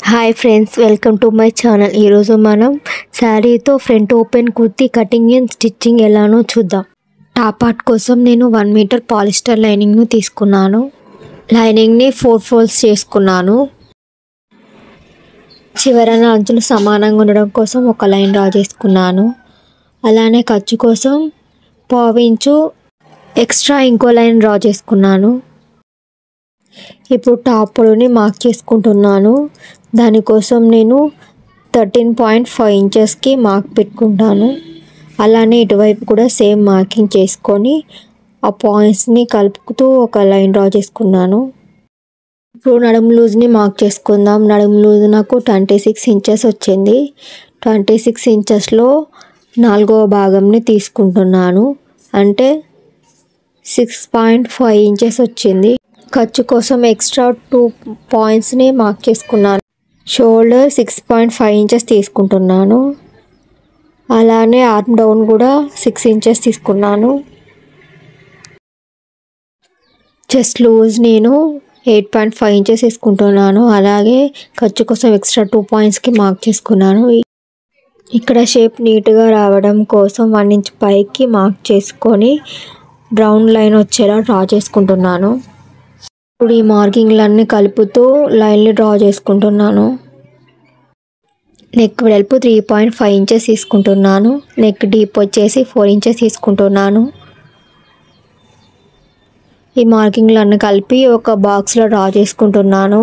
hi friends welcome to my channel ఈరోజు మనం శారీతో front open kurti cutting and stitching ఎలానో చూద్దాం టాప్ పార్ట్ కోసం నేను వన్ మీటర్ పాలిస్టర్ లైనింగ్ను తీసుకున్నాను లైనింగ్ని ఫోర్ ఫోల్డ్స్ చేసుకున్నాను చివరన అంచులు సమానంగా ఉండడం కోసం ఒక లైన్ డ్రా చేసుకున్నాను అలానే ఖర్చు కోసం పావించు ఎక్స్ట్రా ఇంకో లైన్ డ్రా చేసుకున్నాను ఇప్పుడు టాప్ పొడవుని మార్క్ చేసుకుంటున్నాను దానికోసం నేను థర్టీన్ పాయింట్ ఫైవ్ ఇంచెస్కి మార్క్ పెట్టుకుంటాను అలానే ఇటువైపు కూడా సేమ్ మార్కింగ్ చేసుకొని ఆ పాయింట్స్ని కలుపుతూ ఒక లైన్ డ్రా చేసుకున్నాను ఇప్పుడు నడుము లూజ్ని మార్క్ చేసుకుందాం నడుము లూజ్ నాకు ట్వంటీ సిక్స్ ఇంచెస్ వచ్చింది ట్వంటీ సిక్స్ ఇంచెస్లో నాలుగవ భాగంని తీసుకుంటున్నాను అంటే సిక్స్ పాయింట్ ఫైవ్ ఇంచెస్ వచ్చింది ఖర్చు కోసం ఎక్స్ట్రా టూ పాయింట్స్ని మార్క్ చేసుకున్నాను shoulder six point five inches తీసుకుంటున్నాను అలానే ఆర్మ్ డౌన్ కూడా సిక్స్ ఇంచెస్ తీసుకున్నాను చెస్ట్ లూజ్ నేను ఎయిట్ పాయింట్ ఫైవ్ ఇంచెస్ తీసుకుంటున్నాను అలాగే ఖర్చు కోసం ఎక్స్ట్రా టూ పాయింట్స్కి మార్క్ చేసుకున్నాను ఇక్కడ షేప్ నీట్గా రావడం కోసం వన్ ఇంచ్ పైకి మార్క్ చేసుకొని రౌండ్ లైన్ వచ్చేలా డ్రా చేసుకుంటున్నాను ఇప్పుడు ఈ మార్కింగ్లన్నీ కలుపుతూ లైన్లు డ్రా చేసుకుంటున్నాను నెక్ వెడల్పు త్రీ పాయింట్ ఫైవ్ ఇంచెస్ తీసుకుంటున్నాను నెక్ డీప్ వచ్చేసి ఫోర్ ఇంచెస్ తీసుకుంటున్నాను ఈ మార్కింగ్లన్నీ కలిపి ఒక బాక్స్లో డ్రా చేసుకుంటున్నాను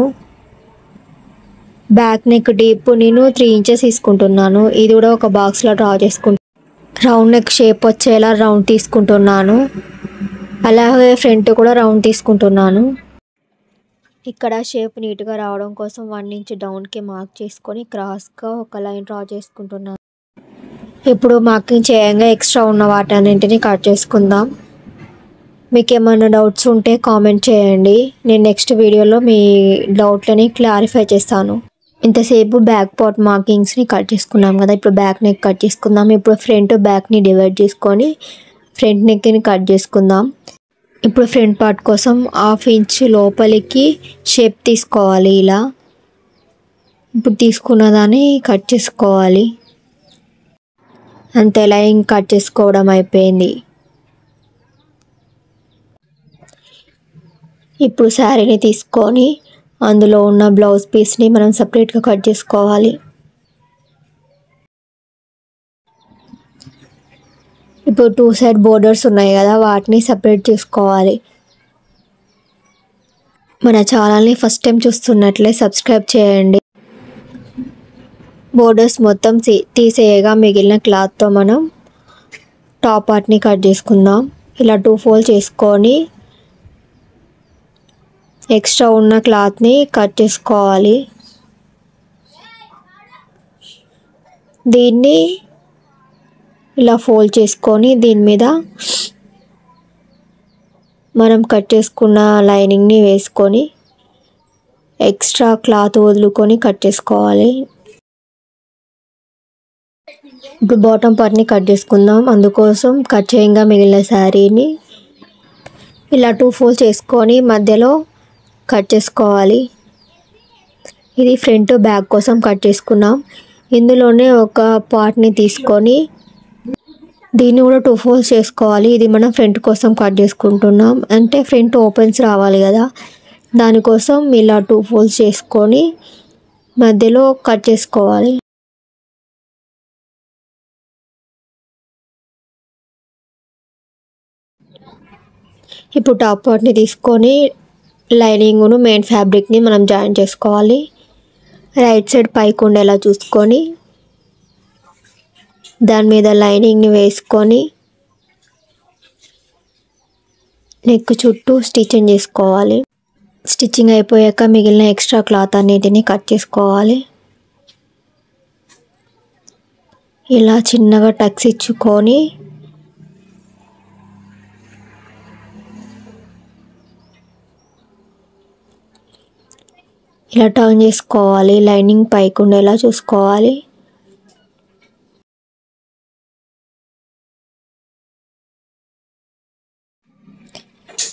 బ్యాక్ నెక్ డీప్ నేను త్రీ ఇంచెస్ తీసుకుంటున్నాను ఇది కూడా ఒక బాక్స్లో డ్రా చేసుకుంటు రౌండ్ నెక్ షేప్ వచ్చేలా రౌండ్ తీసుకుంటున్నాను అలాగే ఫ్రంట్ కూడా రౌండ్ తీసుకుంటున్నాను ఇక్కడ షేప్ నీట్గా రావడం కోసం వన్ ఇంచ్ డౌన్కి మార్క్ చేసుకొని క్రాస్గా ఒక లైన్ డ్రా చేసుకుంటున్నాను ఇప్పుడు మార్కింగ్ చేయంగా ఎక్స్ట్రా ఉన్న వాటన్నింటిని కట్ చేసుకుందాం మీకు ఏమైనా డౌట్స్ ఉంటే కామెంట్ చేయండి నేను నెక్స్ట్ వీడియోలో మీ డౌట్లని క్లారిఫై చేస్తాను ఇంతసేపు బ్యాక్ పార్ట్ మార్కింగ్స్ని కట్ చేసుకున్నాం కదా ఇప్పుడు బ్యాక్ నెక్ కట్ చేసుకుందాం ఇప్పుడు ఫ్రంట్ బ్యాక్ని డివైడ్ చేసుకొని ఫ్రంట్ నెక్ని కట్ చేసుకుందాం ఇప్పుడు ఫ్రంట్ పార్ట్ కోసం హాఫ్ ఇంచ్ లోపలికి షేప్ తీసుకోవాలి ఇలా ఇప్పుడు తీసుకున్న దాన్ని కట్ చేసుకోవాలి అంతే లైన్ కట్ చేసుకోవడం అయిపోయింది ఇప్పుడు శారీని తీసుకొని అందులో ఉన్న బ్లౌజ్ పీస్ని మనం సపరేట్గా కట్ చేసుకోవాలి ఇప్పుడు టూ సైడ్ బోర్డర్స్ ఉన్నాయి కదా వాటిని సపరేట్ చేసుకోవాలి మన ఛానల్ని ఫస్ట్ టైం చూస్తున్నట్లే సబ్స్క్రైబ్ చేయండి బోర్డర్స్ మొత్తం తీసేయగా మిగిలిన క్లాత్తో మనం టాప్ పార్ట్ని కట్ చేసుకుందాం ఇలా టూ ఫోల్డ్ చేసుకొని ఎక్స్ట్రా ఉన్న క్లాత్ని కట్ చేసుకోవాలి దీన్ని ఇలా ఫోల్డ్ చేసుకొని దీని మీద మనం కట్ చేసుకున్న లైనింగ్ని వేసుకొని ఎక్స్ట్రా క్లాత్ వదులుకొని కట్ చేసుకోవాలి ఇప్పుడు బాటమ్ పార్ట్ని కట్ చేసుకుందాం అందుకోసం కట్ చేయంగా మిగిలిన శారీని ఇలా టూ ఫోల్డ్ చేసుకొని మధ్యలో కట్ చేసుకోవాలి ఇది ఫ్రంట్ బ్యాక్ కోసం కట్ చేసుకున్నాం ఇందులోనే ఒక పార్ట్ని తీసుకొని దీన్ని కూడా టూ ఫోల్డ్స్ చేసుకోవాలి ఇది మనం ఫ్రంట్ కోసం కట్ చేసుకుంటున్నాం అంటే ఫ్రంట్ ఓపెన్స్ రావాలి కదా దానికోసం ఇలా టూ ఫోల్డ్స్ చేసుకొని మధ్యలో కట్ చేసుకోవాలి ఇప్పుడు టాప్ పార్ట్ని తీసుకొని లైనింగ్ను మెయిన్ ఫ్యాబ్రిక్ని మనం జాయిన్ చేసుకోవాలి రైట్ సైడ్ పైకి ఉండేలా చూసుకొని దాని మీద లైనింగ్ని వేసుకొని నెక్ చుట్టూ స్టిచ్చింగ్ చేసుకోవాలి స్టిచ్చింగ్ అయిపోయాక మిగిలిన ఎక్స్ట్రా క్లాత్ అన్నిటిని కట్ చేసుకోవాలి ఇలా చిన్నగా టక్స్ ఇచ్చుకొని ఇలా టర్న్ చేసుకోవాలి లైనింగ్ పైకి ఉండేలా చూసుకోవాలి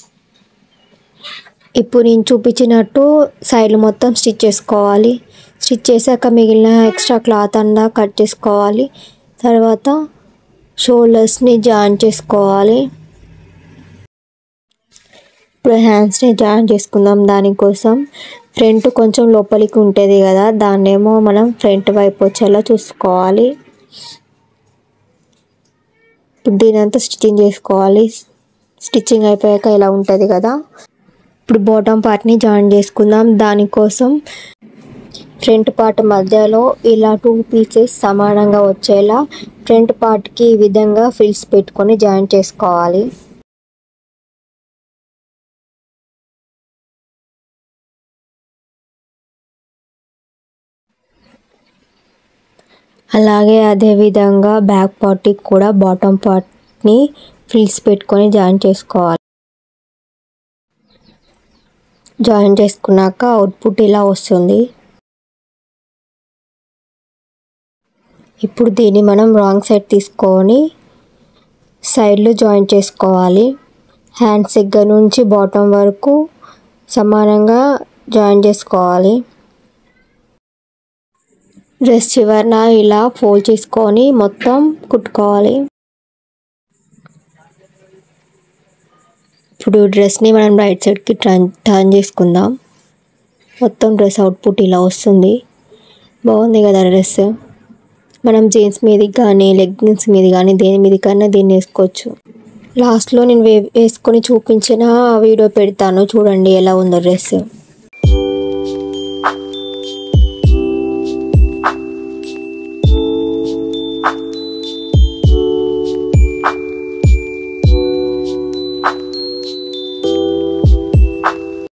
ఇప్పుడు నేను చూపించినట్టు సైడ్లు మొత్తం స్టిచ్ చేసుకోవాలి స్టిచ్ చేశాక మిగిలిన ఎక్స్ట్రా క్లాత్ అంతా కట్ చేసుకోవాలి తర్వాత షోల్డర్స్ని జాయిన్ చేసుకోవాలి ఇప్పుడు హ్యాండ్స్ని జాయిన్ చేసుకుందాం దానికోసం ఫ్రంట్ కొంచెం లోపలికి ఉంటుంది కదా దాన్నేమో మనం ఫ్రంట్ వైపు వచ్చేలా చూసుకోవాలి ఇప్పుడు దీనంతా స్టిచ్చింగ్ చేసుకోవాలి స్టిచ్చింగ్ అయిపోయాక ఇలా ఉంటుంది కదా ఇప్పుడు బాటమ్ పార్ట్ని జాయిన్ చేసుకుందాం దానికోసం ఫ్రంట్ పార్ట్ మధ్యలో ఇలా టూ పీసెస్ సమానంగా వచ్చేలా ఫ్రంట్ పార్ట్కి ఈ విధంగా ఫిల్స్ పెట్టుకొని జాయిన్ చేసుకోవాలి అలాగే అదే విధంగా బ్యాక్ పార్ట్కి కూడా బాటమ్ పార్ట్ని ఫ్రిల్స్ పెట్టుకొని జాయిన్ చేసుకోవాలి జాయిన్ చేసుకున్నాక అవుట్పుట్ ఇలా వస్తుంది ఇప్పుడు దీన్ని మనం రాంగ్ సైడ్ తీసుకొని సైడ్లో జాయిన్ చేసుకోవాలి హ్యాండ్స్ దగ్గర నుంచి బాటమ్ వరకు సమానంగా జాయిన్ చేసుకోవాలి డ్రెస్ చివరన ఇలా ఫోల్డ్ చేసుకొని మొత్తం కుట్టుకోవాలి ఇప్పుడు డ్రెస్ని మనం రైట్ సైడ్కి టర్న్ టర్న్ చేసుకుందాం మొత్తం డ్రెస్ అవుట్పుట్ ఇలా వస్తుంది బాగుంది కదా డ్రెస్ మనం జీన్స్ మీదకి కానీ లెగ్గిన్స్ మీద కానీ దేని మీదకన్నా దీన్ని వేసుకోవచ్చు లాస్ట్లో నేను వే వేసుకొని చూపించిన వీడియో పెడతాను చూడండి ఎలా ఉందో డ్రెస్